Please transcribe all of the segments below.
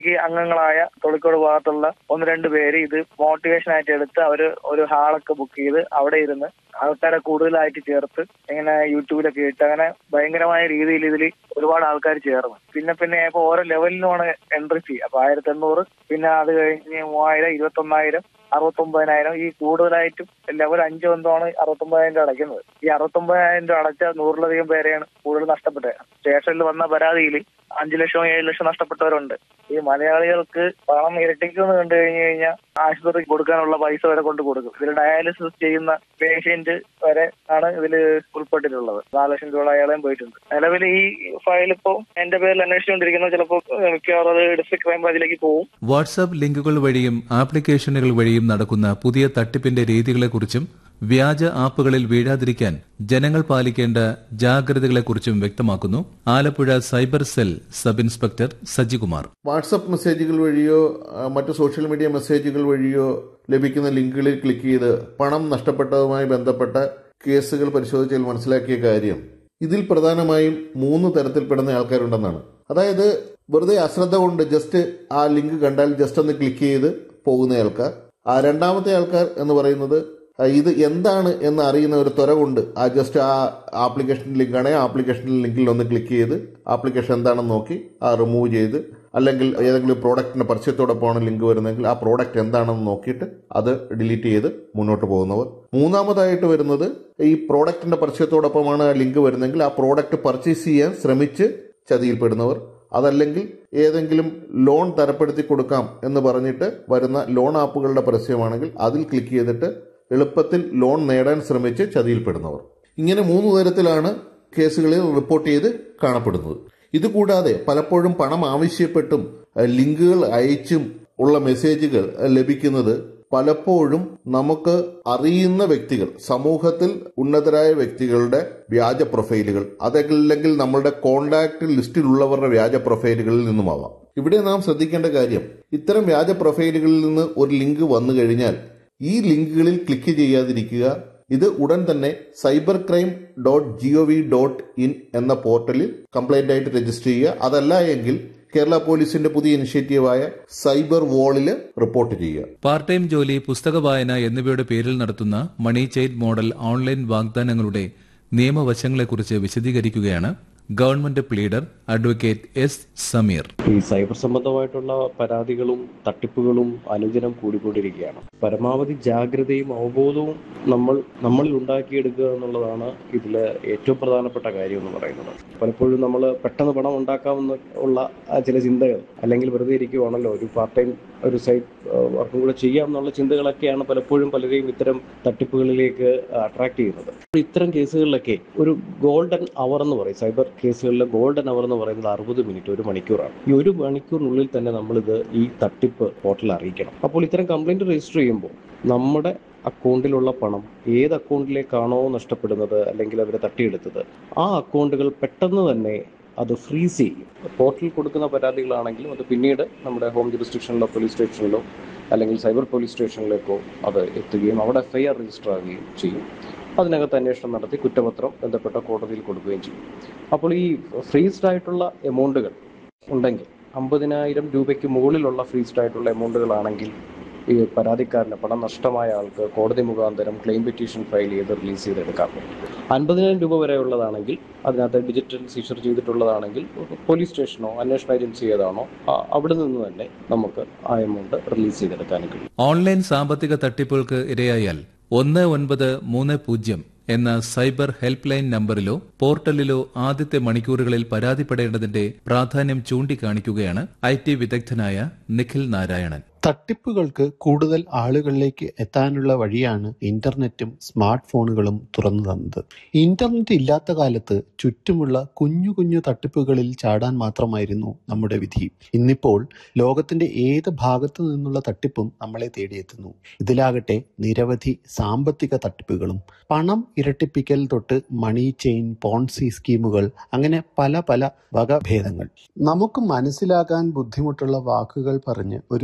ഈ അംഗങ്ങളായ തൊളിക്കോട് ഭാഗത്തുള്ള ഒന്ന് രണ്ട് പേര് ഇത് മോട്ടിവേഷൻ ആയിട്ട് എടുത്ത് അവര് ഒരു ഹാളൊക്കെ ബുക്ക് ചെയ്ത് അവിടെ ഇരുന്ന് ആൾക്കാരെ കൂടുതലായിട്ട് ചേർത്ത് ഇങ്ങനെ യൂട്യൂബിലൊക്കെ ഇട്ട് അങ്ങനെ ഭയങ്കരമായ രീതിയിൽ ഇതിൽ ഒരുപാട് ആൾക്കാർ ചേർന്നു പിന്നെ പിന്നെ ഇപ്പൊ ഓരോ ലെവലിനുമാണ് എൻട്രി ഫീ അപ്പൊ ആയിരത്തി എണ്ണൂറ് പിന്നെ അത് കഴിഞ്ഞ് മൂവായിരം ഇരുപത്തൊന്നായിരം അറുപത്തൊമ്പതിനായിരം ഈ കൂടുതലായിട്ടും ലെവൽ അഞ്ച് ബന്ധമാണ് അറുപത്തൊമ്പതിനായിരം രൂപ അടയ്ക്കുന്നത് ഈ അറുപത്തൊമ്പതിനായിരം രൂപ അടച്ച നൂറിലധികം പേരെയാണ് കൂടുതൽ നഷ്ടപ്പെട്ടത് സ്റ്റേഷനിൽ വന്ന പരാതിയിൽ അഞ്ചു ലക്ഷം ഏഴ് ലക്ഷം നഷ്ടപ്പെട്ടവരുണ്ട് ഈ മലയാളികൾക്ക് പണം ഇരട്ടിക്കുന്നു കണ്ടു കഴിഞ്ഞു കഴിഞ്ഞാൽ ആശുപത്രിക്ക് കൊടുക്കാനുള്ള പൈസ വരെ കൊണ്ട് കൊടുക്കും ഇതിൽ ഡയാലിസിസ് ചെയ്യുന്ന പേഷ്യന്റ് വരെ ആണ് ഇതിൽ ഉൾപ്പെട്ടിട്ടുള്ളത് നാല് ലക്ഷം രൂപ അയാളെയും പോയിട്ടുണ്ട് നിലവിൽ ഈ ഫയൽ ഇപ്പോൾ എന്റെ പേരിൽ അന്വേഷിച്ചുകൊണ്ടിരിക്കുന്നത് ചിലപ്പോൾ മിക്കവാറും അത് ഡിസ്ട്രിക്ട് ക്രൈം ബ്രാഞ്ചിലേക്ക് പോകും വാട്സാപ്പ് ലിങ്കുകൾ വഴിയും ആപ്ലിക്കേഷനുകൾ വഴിയും നടക്കുന്ന പുതിയ തട്ടിപ്പിന്റെ രീതികളെക്കുറിച്ചും വ്യാജ ആപ്പുകളിൽ വീഴാതിരിക്കാൻ ജനങ്ങൾ പാലിക്കേണ്ട ജാഗ്രതകളെക്കുറിച്ചും വ്യക്തമാക്കുന്നു Alappuzha cyber cell sub inspector Sajikumar WhatsApp മെസ്സേജുകൾ വഴിയോ ആ, മറ്റു സോഷ്യൽ മീഡിയ മെസ്സേജുകൾ വഴിയോ ലഭിക്കുന്ന ലിങ്കുകളിൽ ക്ലിക്ക് ചെയ്ത് പണം നഷ്ടപ്പെട്ടതുമായി ബന്ധപ്പെട്ട കേസുകൾ പരിശോധിച്ചാൽ മനസ്സിലാക്കിയ കാര്യം ഇതിൽ പ്രധാനമായും മൂന്ന് തരത്തിൽപ്പെടുന്ന ആൾക്കാരുണ്ടെന്നാണ് അതായത് വെറുതെ അശ്രദ്ധ കൊണ്ട് ജസ്റ്റ് ആ ലിങ്ക് കണ്ടാൽ ജസ്റ്റ് ഒന്ന് ക്ലിക്ക് ചെയ്ത് പോകുന്ന ആൾക്കാർ ആ രണ്ടാമത്തെ ആൾക്കാർ എന്ന് പറയുന്നത് ആ, ഇത് എന്താണ് എന്ന് അറിയുന്ന ഒരു ത്വര കൊണ്ട് ആ ജസ്റ്റ് ആ ആപ്ലിക്കേഷൻ ലിങ്ക് ആണെങ്കിൽ ആപ്ലിക്കേഷൻ ലിങ്കിൽ ഒന്ന് ക്ലിക്ക് ചെയ്ത് ആപ്ലിക്കേഷൻ എന്താണെന്ന് നോക്കി ആ റിമൂവ് ചെയ്ത് അല്ലെങ്കിൽ ഏതെങ്കിലും പ്രോഡക്റ്റിന്റെ പരിചയത്തോടൊപ്പമാണ് ലിങ്ക് വരുന്നതെങ്കിൽ ആ പ്രോഡക്റ്റ് എന്താണെന്ന് നോക്കിയിട്ട് അത് ഡിലീറ്റ് ചെയ്ത് മുന്നോട്ട് പോകുന്നവർ മൂന്നാമതായിട്ട് വരുന്നത് ഈ പ്രോഡക്റ്റിന്റെ പരിചയത്തോടൊപ്പമാണ് ആ ലിങ്ക് വരുന്നതെങ്കിൽ ആ പ്രോഡക്റ്റ് പർച്ചേസ് ചെയ്യാൻ ശ്രമിച്ച് ചതിയിൽപ്പെടുന്നവർ അതല്ലെങ്കിൽ ഏതെങ്കിലും ലോൺ തരപ്പെടുത്തി കൊടുക്കാം എന്ന് പറഞ്ഞിട്ട് വരുന്ന ലോൺ ആപ്പുകളുടെ പരസ്യമാണെങ്കിൽ അതിൽ ക്ലിക്ക് ചെയ്തിട്ട് എളുപ്പത്തിൽ ലോൺ നേടാൻ ശ്രമിച്ച് ചതിയിൽപ്പെടുന്നവർ ഇങ്ങനെ മൂന്ന് തരത്തിലാണ് കേസുകളിൽ റിപ്പോർട്ട് ചെയ്ത് കാണപ്പെടുന്നത് ഇതുകൂടാതെ പലപ്പോഴും പണം ആവശ്യപ്പെട്ടും അഹ് ലിങ്കുകൾ അയച്ചും ഉള്ള മെസ്സേജുകൾ അഹ് ലഭിക്കുന്നത് പലപ്പോഴും നമുക്ക് അറിയുന്ന വ്യക്തികൾ സമൂഹത്തിൽ ഉന്നതരായ വ്യക്തികളുടെ വ്യാജ പ്രൊഫൈലുകൾ അതല്ലെങ്കിൽ നമ്മളുടെ കോണ്ടാക്ട് ലിസ്റ്റിലുള്ളവരുടെ വ്യാജ പ്രൊഫൈലുകളിൽ നിന്നുമാവാം ഇവിടെ നാം ശ്രദ്ധിക്കേണ്ട കാര്യം ഇത്തരം വ്യാജ പ്രൊഫൈലുകളിൽ നിന്ന് ഒരു ലിങ്ക് വന്നു കഴിഞ്ഞാൽ ഈ ലിങ്കുകളിൽ ക്ലിക്ക് ചെയ്യാതിരിക്കുക ഇത് ഉടൻ തന്നെ cyber crime dot G O V dot in എന്ന പോർട്ടലിൽ കംപ്ലൈന്റ് ആയിട്ട് രജിസ്റ്റർ ചെയ്യുക അതല്ല എങ്കിൽ കേരള പോലീസിന്റെ പുതിയ ഇനിഷ്യേറ്റീവായ സൈബർ വോളില് റിപ്പോർട്ട് ചെയ്യുക പാർട്ട് ടൈം ജോലി പുസ്തക വായന എന്നിവയുടെ പേരിൽ നടത്തുന്ന മണി ചെയിൻ മോഡൽ ഓൺലൈൻ വാഗ്ദാനങ്ങളുടെ നിയമവശങ്ങളെക്കുറിച്ച് വിശദീകരിക്കുകയാണ് government pleader advocate S Sameer ഈ സൈബർ സംബന്ധമായിട്ടുള്ള പരാതികളും തട്ടിപ്പുകളും അനുദിനം കൂടിക്കൊണ്ടിരിക്കുകയാണ് പരമാവധി ജാഗ്രതയും അവബോധവും നമ്മൾ നമ്മളിൽ ഉണ്ടാക്കിയെടുക്കുക എന്നുള്ളതാണ് ഇതിലെ ഏറ്റവും പ്രധാനപ്പെട്ട കാര്യം എന്ന് പറയുന്നത് പലപ്പോഴും നമ്മൾ പെട്ടെന്ന് പണം ഉണ്ടാക്കാമെന്ന് ഉള്ള ആ ചില ചിന്തകൾ അല്ലെങ്കിൽ വെറുതെ ഇരിക്കുവാണല്ലോ ഒരു പാർട്ട് ടൈം ഒരു സൈഡ് വർക്കും കൂടെ ചെയ്യാം എന്നുള്ള ചിന്തകളൊക്കെയാണ് പലപ്പോഴും പലരെയും ഇത്തരം തട്ടിപ്പുകളിലേക്ക് അട്രാക്ട് ചെയ്യുന്നത് ഇത്തരം കേസുകളിലൊക്കെ ഒരു ഗോൾഡൻ അവർ എന്ന് പറയും സൈബർ കേസുകളിലെ ഗോൾഡൻ അവർ എന്ന് പറയുന്നത് അറുപത് മിനിറ്റ് ഒരു മണിക്കൂറാണ് ഈ ഒരു മണിക്കൂറിനുള്ളിൽ തന്നെ നമ്മളിത് ഈ തട്ടിപ്പ് പോർട്ടലിൽ അറിയിക്കണം അപ്പോൾ ഇത്തരം കംപ്ലൈന്റ് രജിസ്റ്റർ ചെയ്യുമ്പോൾ നമ്മുടെ അക്കൗണ്ടിലുള്ള പണം ഏത് അക്കൗണ്ടിലേക്കാണോ നഷ്ടപ്പെടുന്നത് അല്ലെങ്കിൽ അവരെ തട്ടിയെടുത്തത് ആ അക്കൗണ്ടുകൾ പെട്ടെന്ന് തന്നെ അത് ഫ്രീസ് ചെയ്യും പോർട്ടലിൽ കൊടുക്കുന്ന പരാതികളാണെങ്കിലും അത് പിന്നീട് നമ്മുടെ ഹോം ജുറിസ്ഡിക്ഷനിലോ പോലീസ് സ്റ്റേഷനിലോ അല്ലെങ്കിൽ സൈബർ പോലീസ് സ്റ്റേഷനിലേക്കോ അത് എത്തുകയും അവിടെ എഫ് ഐ ആർ രജിസ്റ്റർ ആകുകയും ചെയ്യും അതിനകത്ത് അന്വേഷണം നടത്തി കുറ്റപത്രം ബന്ധപ്പെട്ട കോടതിയിൽ കൊടുക്കുകയും ചെയ്യും അപ്പോൾ ഈ ഫ്രീസ്ഡ് ആയിട്ടുള്ള എമൗണ്ടുകൾ ഉണ്ടെങ്കിൽ അമ്പതിനായിരം രൂപയ്ക്ക് മുകളിലുള്ള ഫ്രീസ്ഡ് ആയിട്ടുള്ള എമൗണ്ടുകളാണെങ്കിൽ ഈ പരാതിക്കാരന് പണം നഷ്ടമായ ആൾക്ക് കോടതി മുഖാന്തരം ക്ലെയിം പെറ്റീഷൻ ഫയൽ ചെയ്ത് റിലീസ് ചെയ്തെടുക്കാം അൻപതിനായിരം രൂപ വരെ ഉള്ളതാണെങ്കിൽ അതിനകത്ത് ഡിജിറ്റൽ സീഷർ ചെയ്തിട്ടുള്ളതാണെങ്കിൽ പോലീസ് സ്റ്റേഷനോ അന്വേഷണ ഏജൻസി ഏതാണോ ആ- അവിടെ നിന്ന് തന്നെ നമുക്ക് ആ എമൗണ്ട് റിലീസ് ചെയ്തെടുക്കാനും കഴിയും ഓൺലൈൻ സാമ്പത്തിക തട്ടിപ്പുകൾക്ക് ഇരയായാൽ ഒന്ന് ഒൻപത് മൂന്ന് പൂജ്യം എന്ന സൈബർ ഹെൽപ്പ് ലൈൻ നമ്പറിലോ പോർട്ടലിലോ ആദ്യത്തെ മണിക്കൂറുകളിൽ പരാതിപ്പെടേണ്ടതിന്റെ പ്രാധാന്യം ചൂണ്ടിക്കാണിക്കുകയാണ് ഐ ടി വിദഗ്ധനായ നിഖിൽ നാരായണൻ തട്ടിപ്പുകൾക്ക് കൂടുതൽ ആളുകളിലേക്ക് എത്താനുള്ള വഴിയാണ് ഇന്റർനെറ്റും സ്മാർട്ട് ഫോണുകളും തുറന്നു തന്നത് ഇന്റർനെറ്റ് ഇല്ലാത്ത കാലത്ത് ചുറ്റുമുള്ള കുഞ്ഞു കുഞ്ഞു തട്ടിപ്പുകളിൽ ചാടാൻ മാത്രമായിരുന്നു നമ്മുടെ വിധി ഇന്നിപ്പോൾ ലോകത്തിന്റെ ഏത് ഭാഗത്തു നിന്നുള്ള തട്ടിപ്പും നമ്മളെ തേടിയെത്തുന്നു ഇതിലാകട്ടെ നിരവധി സാമ്പത്തിക തട്ടിപ്പുകളും പണം ഇരട്ടിപ്പിക്കൽ തൊട്ട് മണി ചെയിൻ പോൺസി സ്കീമുകൾ അങ്ങനെ പല പല വകഭേദങ്ങൾ നമുക്ക് മനസ്സിലാകാൻ ബുദ്ധിമുട്ടുള്ള വാക്കുകൾ പറഞ്ഞ് ഒരു പുകമറ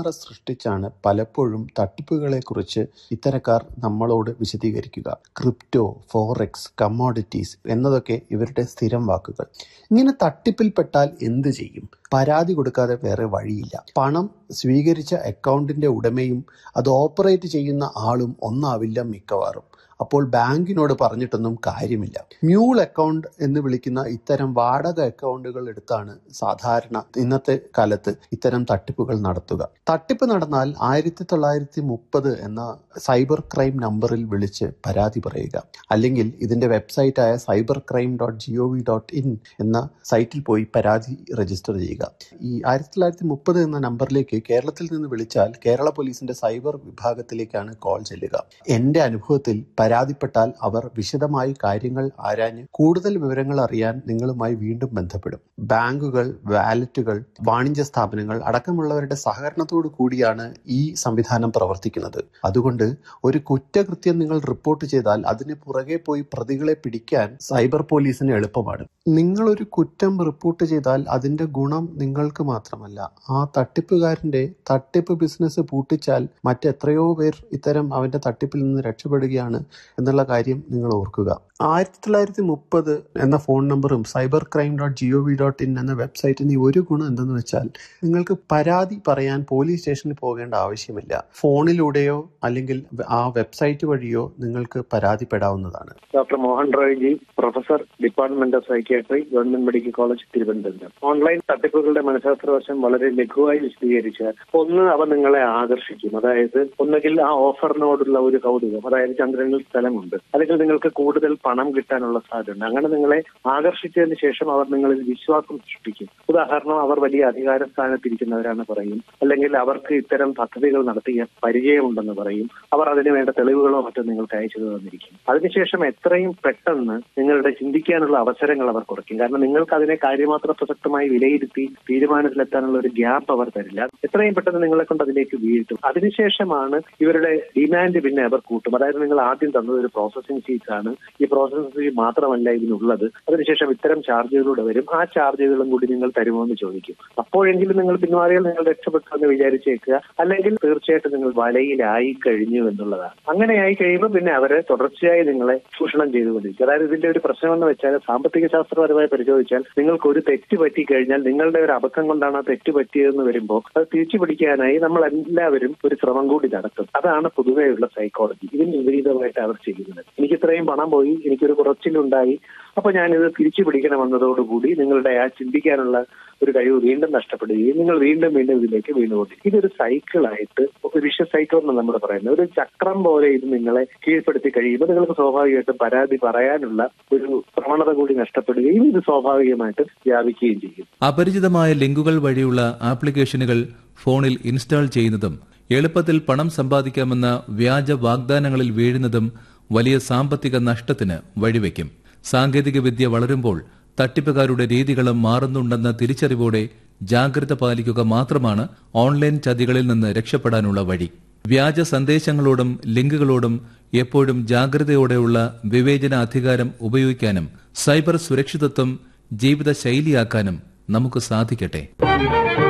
കള്ളത്തരനിറ സൃഷ്ടിച്ചാണ് പലപ്പോഴും തട്ടിപ്പുകളെക്കുറിച്ച് ഇത്തരക്കാർ നമ്മളോട് വിശദീകരിക്കുക ക്രിപ്റ്റോ ഫോറക്സ് കമ്മോഡിറ്റീസ് എന്നതൊക്കെ ഇവരുടെ സ്ഥിരം വാക്കുകൾ ഇങ്ങനെ തട്ടിപ്പിൽപ്പെട്ടാൽ എന്ത് ചെയ്യും പരാതി കൊടുക്കാതെ വേറെ വഴിയില്ല പണം സ്വീകരിച്ച അക്കൗണ്ടിന്റെ ഉടമയും അത് ഓപ്പറേറ്റ് ചെയ്യുന്ന ആളും ഒന്നാവില്ല മിക്കവാറും അപ്പോൾ ബാങ്കിനോട് പറഞ്ഞിട്ടൊന്നും കാര്യമില്ല മ്യൂൾ അക്കൗണ്ട് എന്ന് വിളിക്കുന്ന ഇത്തരം വാടക അക്കൗണ്ടുകൾ എടുത്താണ് സാധാരണ ഇന്നത്തെ കാലത്ത് ഇത്തരം തട്ടിപ്പുകൾ നടത്തുക തട്ടിപ്പ് നടന്നാൽ ആയിരത്തി തൊള്ളായിരത്തി മുപ്പത് എന്ന സൈബർ ക്രൈം നമ്പറിൽ വിളിച്ച് പരാതി പറയുക അല്ലെങ്കിൽ ഇതിന്റെ വെബ്സൈറ്റായ cyber crime dot G O V dot in എന്ന സൈറ്റിൽ പോയി പരാതി രജിസ്റ്റർ ചെയ്യുക ഈ ആയിരത്തി തൊള്ളായിരത്തി മുപ്പത് എന്ന നമ്പറിലേക്ക് കേരളത്തിൽ നിന്ന് വിളിച്ചാൽ കേരള പോലീസിന്റെ സൈബർ വിഭാഗത്തിലേക്കാണ് കോൾ ചെല്ലുക എന്റെ അനുഭവത്തിൽ പരാതിപ്പെട്ടാൽ അവർ വിശദമായി കാര്യങ്ങൾ ആരാഞ്ഞ് കൂടുതൽ വിവരങ്ങൾ അറിയാൻ നിങ്ങളുമായി വീണ്ടും ബന്ധപ്പെടും ബാങ്കുകൾ വാലറ്റുകൾ വാണിജ്യ സ്ഥാപനങ്ങൾ അടക്കമുള്ളവരുടെ സഹകരണത്തോടു കൂടിയാണ് ഈ സംവിധാനം പ്രവർത്തിക്കുന്നത് അതുകൊണ്ട് ഒരു കുറ്റകൃത്യം നിങ്ങൾ റിപ്പോർട്ട് ചെയ്താൽ അതിന് പുറകെ പോയി പ്രതികളെ പിടിക്കാൻ സൈബർ പോലീസിന് എളുപ്പമാണ് നിങ്ങളൊരു കുറ്റം റിപ്പോർട്ട് ചെയ്താൽ അതിന്റെ ഗുണം നിങ്ങൾക്ക് മാത്രമല്ല ആ തട്ടിപ്പുകാരന്റെ തട്ടിപ്പ് ബിസിനസ് പൂട്ടിച്ചാൽ മറ്റെത്രയോ പേർ ഇത്തരം അവന്റെ തട്ടിപ്പിൽ നിന്ന് രക്ഷപ്പെടുകയാണ് എന്നുള്ള കാര്യം നിങ്ങൾ ഓർക്കുക ആയിരത്തി തൊള്ളായിരത്തി മുപ്പത് എന്ന ഫോൺ നമ്പറും cyber crime dot G O V dot in എന്ന വെബ്സൈറ്റിന് ഒരു ഗുണം എന്തെന്ന് വെച്ചാൽ നിങ്ങൾക്ക് പരാതി പറയാൻ പോലീസ് സ്റ്റേഷനിൽ പോകേണ്ട ആവശ്യമില്ല ഫോണിലൂടെയോ അല്ലെങ്കിൽ ആ വെബ്സൈറ്റ് വഴിയോ നിങ്ങൾക്ക് പരാതിപ്പെടാവുന്നതാണ് doctor Mohan Roy G professor department of psychiatry government medical college Thiruvananthapuram online തട്ടിപ്പുകളുടെ മനഃശാസ്ത്രവശം വളരെ ലഘുവായി വിശദീകരിച്ചാൽ ഒന്ന് അവ നിങ്ങളെ ആകർഷിക്കും അതായത് ഒന്നുകിൽ ആ ഓഫറിനോടുള്ള ഒരു കൗതുകം അതായത് ചന്ദ്രനിൽ സ്ഥലമുണ്ട് അല്ലെങ്കിൽ നിങ്ങൾക്ക് കൂടുതൽ പണം കിട്ടാനുള്ള സാധ്യത അങ്ങനെ നിങ്ങളെ ആകർഷിച്ചതിന് ശേഷം അവർ നിങ്ങളിൽ വിശ്വാസം സൃഷ്ടിക്കും ഉദാഹരണം അവർ വലിയ അധികാര സ്ഥാനത്തിരിക്കുന്നവരാണ് പറയും അല്ലെങ്കിൽ അവർക്ക് ഇത്തരം പദ്ധതികൾ നടത്തിയ പരിചയമുണ്ടെന്ന് പറയും അവർ അതിന് വേണ്ട തെളിവുകളോ മറ്റോ നിങ്ങൾക്ക് അയച്ചു തന്നിരിക്കും അതിനുശേഷം എത്രയും പെട്ടെന്ന് നിങ്ങളുടെ ചിന്തിക്കാനുള്ള അവസരങ്ങൾ അവർ കുറയ്ക്കും കാരണം നിങ്ങൾക്ക് അതിനെ കാര്യമാത്ര പ്രസക്തമായി വിലയിരുത്തി തീരുമാനത്തിലെത്താനുള്ള ഒരു ഗ്യാപ്പ് അവർ തരില്ല എത്രയും പെട്ടെന്ന് നിങ്ങളെ കൊണ്ട് അതിലേക്ക് വീഴ്ത്തും അതിനുശേഷമാണ് ഇവരുടെ ഡിമാൻഡ് പിന്നെ അവർ കൂട്ടും അതായത് നിങ്ങൾ ആദ്യം തന്നത് ഒരു പ്രോസസ്സിംഗ് ഫീസ് ആണ് ഈ പ്രോസസ്സിംഗ് ഫീ മാത്രമല്ല ഇതിനുള്ളത് അതിനുശേഷം ഇത്തരം ചാർജുകളൂടെ വരും ആ ചാർജുകളും കൂടി നിങ്ങൾ തരുമോ എന്ന് ചോദിക്കും അപ്പോഴെങ്കിലും നിങ്ങൾ പിന്മാറിയാൽ നിങ്ങൾ രക്ഷപ്പെട്ടു എന്ന് വിചാരിച്ചേക്കുക അല്ലെങ്കിൽ തീർച്ചയായിട്ടും നിങ്ങൾ വലയിലായി കഴിഞ്ഞു എന്നുള്ളതാണ് അങ്ങനെയായി കഴിയുമ്പോൾ പിന്നെ അവരെ തുടർച്ചയായി നിങ്ങളെ ചൂഷണം ചെയ്തുകൊണ്ടിരിക്കും അതായത് ഇതിന്റെ ഒരു പ്രശ്നം എന്ന് വെച്ചാൽ സാമ്പത്തിക ശാസ്ത്രപരമായി പരിശോധിച്ചാൽ നിങ്ങൾക്ക് ഒരു തെറ്റ് പറ്റി കഴിഞ്ഞാൽ നിങ്ങളുടെ ഒരു അബദ്ധം കൊണ്ടാണ് ആ തെറ്റ് പറ്റിയതെന്ന് വരുമ്പോൾ അത് തിരിച്ചു പിടിക്കാനായി നമ്മൾ എല്ലാവരും ഒരു ശ്രമം കൂടി നടത്തും അതാണ് പൊതുവെയുള്ള സൈക്കോളജി ഇതിന് വിപരീതമായിട്ട് അവർ ചെയ്യുന്നത് എനിക്ക് ഇത്രയും പണം പോയി എനിക്കൊരു കുറച്ചിലുണ്ടായി അപ്പൊ ഞാനിത് തിരിച്ചു പിടിക്കണമെന്നതോടുകൂടി നിങ്ങളുടെ ആ ചിന്തിക്കാനുള്ള ഒരു കഴിവ് വീണ്ടും നഷ്ടപ്പെടുകയും നിങ്ങൾ വീണ്ടും വീണ്ടും ഇതിലേക്ക് വീണുകൊണ്ടിരിക്കും ഇതൊരു സൈക്കിളായിട്ട് ഒരു വിഷ സൈക്കിൾ എന്ന് നമ്മൾ പറയുന്നത് ഒരു ചക്രം പോലെ ഇത് നിങ്ങളെ കീഴ്പ്പെടുത്തി കഴിയുമ്പോൾ നിങ്ങൾക്ക് സ്വാഭാവികമായിട്ടും പരാതി പറയാനുള്ള ഒരു പ്രവണത കൂടി നഷ്ടപ്പെടുകയും ഇത് സ്വാഭാവികമായിട്ട് വ്യാപിക്കുകയും ചെയ്യും അപരിചിതമായ ലിങ്കുകൾ വഴിയുള്ള ആപ്ലിക്കേഷനുകൾ ഫോണിൽ ഇൻസ്റ്റാൾ ചെയ്യുന്നതും എളുപ്പത്തിൽ പണം സമ്പാദിക്കാമെന്ന വ്യാജ വാഗ്ദാനങ്ങളിൽ വീഴുന്നതും വലിയ സാമ്പത്തിക നഷ്ടത്തിന് വഴിവെക്കും സാങ്കേതികവിദ്യ വളരുമ്പോൾ തട്ടിപ്പുകാരുടെ രീതികളും മാറുന്നുണ്ടെന്ന തിരിച്ചറിവോടെ ജാഗ്രത പാലിക്കുക മാത്രമാണ് ഓൺലൈൻ ചതികളിൽ നിന്ന് രക്ഷപ്പെടാനുള്ള വഴി വ്യാജ സന്ദേശങ്ങളോടും ലിങ്കുകളോടും എപ്പോഴും ജാഗ്രതയോടെയുള്ള വിവേചന അധികാരം ഉപയോഗിക്കാനും സൈബർ സുരക്ഷിതത്വം ജീവിത ശൈലിയാക്കാനും നമുക്ക് സാധിക്കട്ടെ